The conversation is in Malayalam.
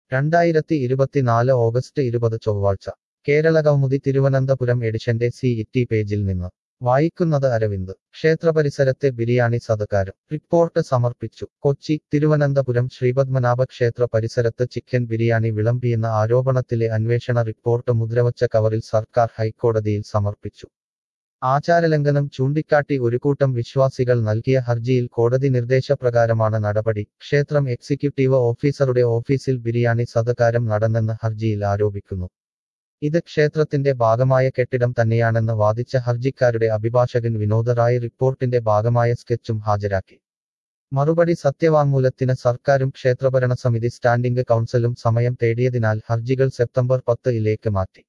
രണ്ടായിരത്തി ഇരുപത്തിനാല് ഓഗസ്റ്റ് ഇരുപത് ചൊവ്വാഴ്ച കേരള കൗമുദി തിരുവനന്തപുരം എഡിഷന്റെ സി ഇറ്റി പേജിൽ നിന്ന് വായിക്കുന്നത് അരവിന്ദ് ക്ഷേത്രപരിസരത്തെ ബിരിയാണി സതകാരം റിപ്പോർട്ട് സമർപ്പിച്ചു കൊച്ചി തിരുവനന്തപുരം ശ്രീപത്മനാഭ ക്ഷേത്ര പരിസരത്ത് ചിക്കൻ ബിരിയാണി വിളമ്പിയെന്ന ആരോപണത്തിലെ അന്വേഷണ റിപ്പോർട്ട് മുദ്രവച്ച കവറിൽ സർക്കാർ ഹൈക്കോടതിയിൽ സമർപ്പിച്ചു ആചാരലംഘനം ചൂണ്ടിക്കാട്ടി ഒരു കൂട്ടം വിശ്വാസികൾ നൽകിയ ഹർജിയിൽ കോടതി നിർദ്ദേശപ്രകാരമാണ് നടപടി ക്ഷേത്രം എക്സിക്യൂട്ടീവ് ഓഫീസറുടെ ഓഫീസിൽ ബിരിയാണി സതകാരം നടന്നെന്ന് ഹർജിയിൽ ആരോപിക്കുന്നു ഇത് ക്ഷേത്രത്തിന്റെ ഭാഗമായ കെട്ടിടം തന്നെയാണെന്ന് വാദിച്ച ഹർജിക്കാരുടെ അഭിഭാഷകൻ വിനോദ റായ് റിപ്പോർട്ടിന്റെ ഭാഗമായ സ്കെച്ചും ഹാജരാക്കി മറുപടി സത്യവാങ്മൂലത്തിന് സർക്കാരും ക്ഷേത്രഭരണ സമിതി സ്റ്റാൻഡിംഗ് കൗൺസിലും സമയം തേടിയതിനാൽ ഹർജികൾ സെപ്റ്റംബർ പത്ത് ഇലേക്ക് മാറ്റി